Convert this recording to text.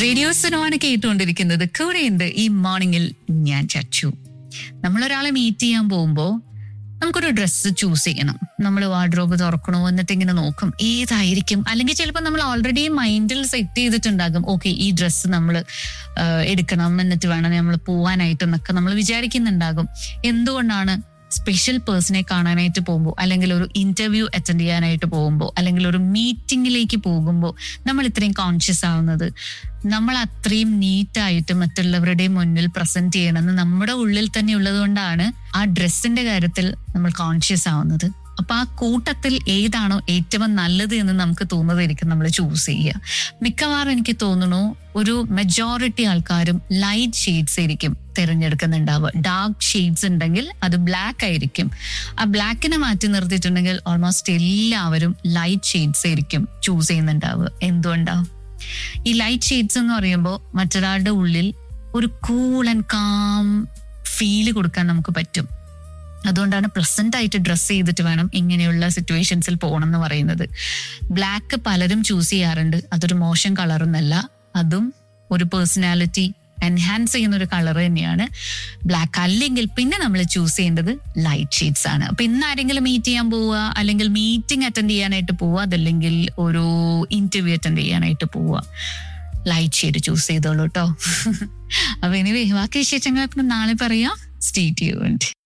radio സിനോആണ് കേട്ടുകൊണ്ടിരിക്കുന്നത് കൂടെയുണ്ട് ഈ മോർണിംഗിൽ ഞാൻ ചച്ചു നമ്മളൊരാളെ മീറ്റ് ചെയ്യാൻ പോകുമ്പോൾ നമുക്കൊരു ഡ്രസ്സ് ചൂസ് ചെയ്യണം നമ്മൾ വാർഡ്രോബ് തുറക്കണോ എന്നിട്ട് ഇങ്ങനെ നോക്കും ഏതായിരിക്കും അല്ലെങ്കിൽ ചിലപ്പോൾ നമ്മൾ ഓൾറെഡി മൈൻഡിൽ സെറ്റ് ചെയ്തിട്ടുണ്ടാകും ഓക്കെ ഈ ഡ്രസ്സ് നമ്മൾ എടുക്കണം എന്നിട്ട് വേണം നമ്മൾ പോവാനായിട്ട് എന്നൊക്കെ നമ്മൾ വിചാരിക്കുന്നുണ്ടാകും എന്തുകൊണ്ടാണ് സ്പെഷ്യൽ പേഴ്സണെ കാണാനായിട്ട് പോകുമ്പോൾ അല്ലെങ്കിൽ ഒരു ഇന്റർവ്യൂ അറ്റൻഡ് ചെയ്യാനായിട്ട് പോകുമ്പോൾ അല്ലെങ്കിൽ ഒരു മീറ്റിംഗിലേക്ക് പോകുമ്പോൾ നമ്മൾ ഇത്രയും കോൺഷ്യസ് ആവുന്നത് നമ്മൾ അത്രയും നീറ്റായിട്ട് മറ്റുള്ളവരുടെ മുന്നിൽ പ്രസന്റ് ചെയ്യണമെന്ന് നമ്മുടെ ഉള്ളിൽ തന്നെ ഉള്ളത് കൊണ്ടാണ് ആ ഡ്രസ്സിന്റെ കാര്യത്തിൽ നമ്മൾ കോൺഷ്യസ് ആവുന്നത് അപ്പൊ ആ കൂട്ടത്തിൽ ഏതാണോ ഏറ്റവും നല്ലത് എന്ന് നമുക്ക് തോന്നുന്നതായിരിക്കും നമ്മൾ ചൂസ് ചെയ്യുക മിക്കവാറും എനിക്ക് തോന്നുന്നു ഒരു മെജോറിറ്റി ആൾക്കാരും ലൈറ്റ് ഷെയ്ഡ്സ് ആയിരിക്കും തിരഞ്ഞെടുക്കുന്നുണ്ടാവുക ഡാർക്ക് ഷെയ്ഡ്സ് ഉണ്ടെങ്കിൽ അത് ബ്ലാക്ക് ആയിരിക്കും ആ ബ്ലാക്കിനെ മാറ്റി നിർത്തിയിട്ടുണ്ടെങ്കിൽ ഓൾമോസ്റ്റ് എല്ലാവരും ലൈറ്റ് ഷെയ്ഡ്സ് ആയിരിക്കും ചൂസ് ചെയ്യുന്നുണ്ടാവുക എന്തുകൊണ്ടാവും ഈ ലൈറ്റ് ഷെയ്ഡ്സ് എന്ന് പറയുമ്പോൾ മറ്റൊരാളുടെ ഉള്ളിൽ ഒരു കൂൾ ആൻഡ് കാം ഫീല് കൊടുക്കാൻ നമുക്ക് പറ്റും അതുകൊണ്ടാണ് പ്രസന്റ് ആയിട്ട് ഡ്രസ്സ് ചെയ്തിട്ട് വേണം ഇങ്ങനെയുള്ള സിറ്റുവേഷൻസിൽ പോകണം എന്ന് പറയുന്നത് ബ്ലാക്ക് പലരും ചൂസ് ചെയ്യാറുണ്ട് അതൊരു മോശം കളറൊന്നല്ല അതും ഒരു പേഴ്സണാലിറ്റി എൻഹാൻസ് ചെയ്യുന്ന ഒരു കളർ തന്നെയാണ് ബ്ലാക്ക് അല്ലെങ്കിൽ പിന്നെ നമ്മൾ ചൂസ് ചെയ്യേണ്ടത് ലൈറ്റ് ഷെയ്ഡ്സ് ആണ് അപ്പൊ ഇന്ന് ആരെങ്കിലും മീറ്റ് ചെയ്യാൻ പോവുക അല്ലെങ്കിൽ മീറ്റിംഗ് അറ്റൻഡ് ചെയ്യാനായിട്ട് പോവുക അതല്ലെങ്കിൽ ഒരു ഇന്റർവ്യൂ അറ്റൻഡ് ചെയ്യാനായിട്ട് പോവുക ലൈറ്റ് ഷെയ്ഡ് ചൂസ് ചെയ്തോളൂ കേട്ടോ അപ്പൊ ഇനി ബാക്കി വിശേഷങ്ങൾ നാളെ പറയാം സ്റ്റേ ട്യൂൺഡ്